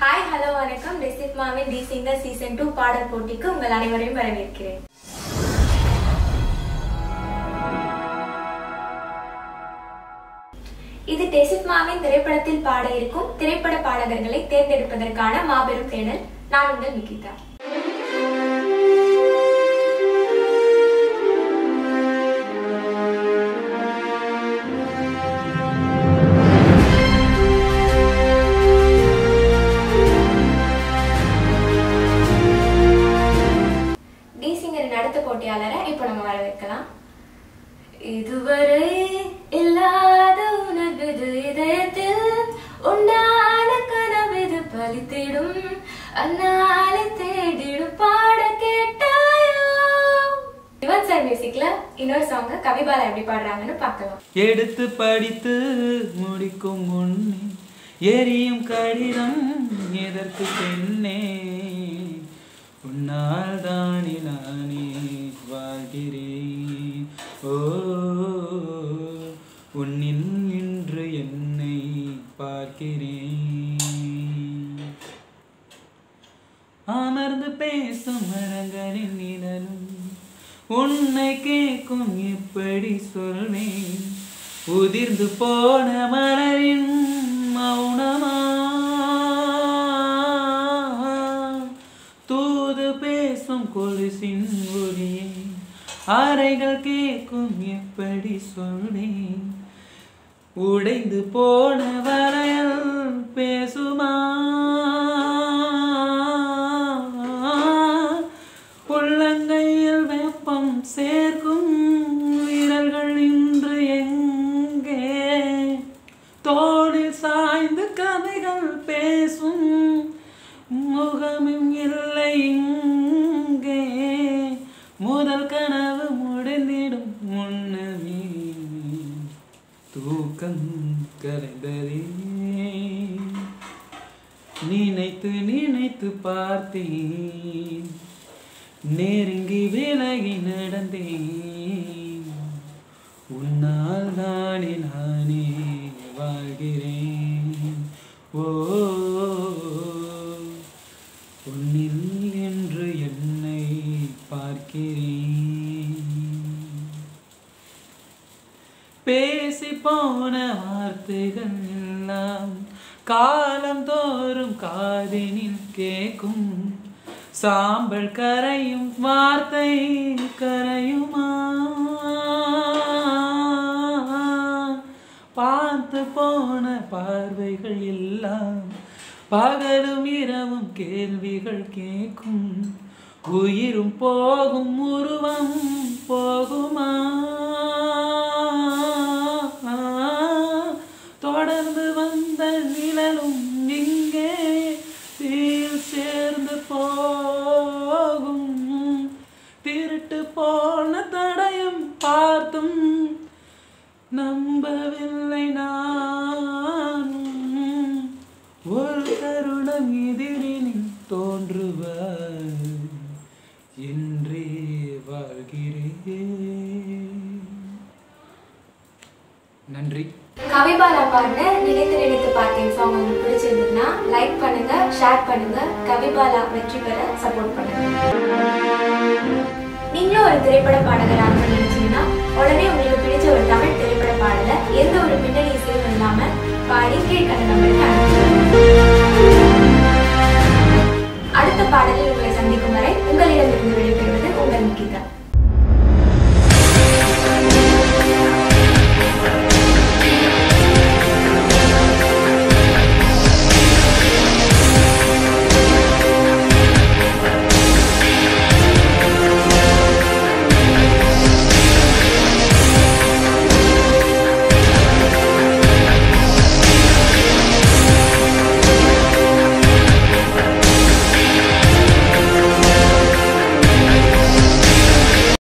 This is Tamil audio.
ஹாய் ஹலோ வணக்கம் டெசிப்மாவின் டி சிங்கர் சீசன் டூ பாடல் போட்டிக்கு உங்கள் அனைவரையும் வரவேற்கிறேன் இது டெசிப்மாவின் திரைப்படத்தில் பாட இருக்கும் திரைப்பட பாடகர்களை தேர்ந்தெடுப்பதற்கான மாபெரும் தேடல் நான் உங்கள் நிகிதா டி சிங்கரின் அடுத்த போட்டியாளரை இப்போ நம்ம வரவேற்கலாம் இதுவரை இல்லாத உணர்வு இதயத்தில் உண்டான கனவிது பலித்திடும் அந்நாளை தேடிடும் பாட கேட்டாயோ யுவன் சார் மியூசிக்ல இன்னொரு சாங்க கவிபாலா எப்படி பாடுறாங்கன்னு பார்க்கலாம் எடுத்து படித்து முடிக்கும் முன்னே எரியும் கடிதம் எதற்கு பெண்ணே உன்னால் தானே நானே வாழ்கிறேன் ஓ உன்னில் இன்று என்னை பார்க்கிறேன் அமர்ந்து பேசும் மரங்களின் நிழலும் உன்னை கேட்கும் எப்படி சொல்வேன் உதிர்ந்து போன மலரின் மௌனமா தூது பேசும் கொலுசின் ஒலியை அறைகள் கேட்கும் எப்படி சொல்வேன் உடைந்து போன வரையல் பேசுமா உள்ளங்கையில் வெப்பம் சேர்க்கும் வீரர்கள் இன்று எங்கே தோளில் சாய்ந்து கதைகள் பேசும் முகமும் இல்லை இங்கே முதல் கனவு முடிந்திடும் முன்னமே தூக்கம் கலைந்ததே நினைத்து நினைத்து பார்த்தேன் நெருங்கி விலகி நடந்தேன் உன்னால் தானே நானே வாழ்கிறேன் ஓ உன்னில் என்று என்னை பார்க்கிறேன் பேசி போன வார்த்தைகள் எல்லாம் காலம் தோறும் காதினில் கேட்கும் சாம்பல் கரையும் வார்த்தை கரையுமா பார்த்து போன பார்வைகள் எல்லாம் பகலும் இரவும் கேள்விகள் கேட்கும் உயிரும் போகும் உருவம் போகுமா தொடர்ந்து வந்த நிழலும் இங்கே தீயில் சேர்ந்து போகும் திருட்டு போன தடயம் பார்த்தும் நம்பவில்லை நான் ஒரு தருணம் எதிரினில் தோன்றுவார் என்றே வாழ்கிறேன் நன்றி கவிபாலா பாடின நினைத்து நினைத்து பார்த்தேன் சாங் உங்களுக்கு பிடிச்சிருந்ததுன்னா லைக் பண்ணுங்க ஷேர் பண்ணுங்க கவிபாலா வெற்றி பெற சப்போர்ட் பண்ணுங்க நீங்களும் ஒரு திரைப்பட பாடகராக நினைச்சீங்கன்னா உடனே உங்களுக்கு பிடிச்ச ஒரு தமிழ் திரைப்பட பாடலை எந்த ஒரு பின்னணி இசையும் இல்லாம பாடி கீழ்கண்ட நம்பருக்கு அனுப்புங்க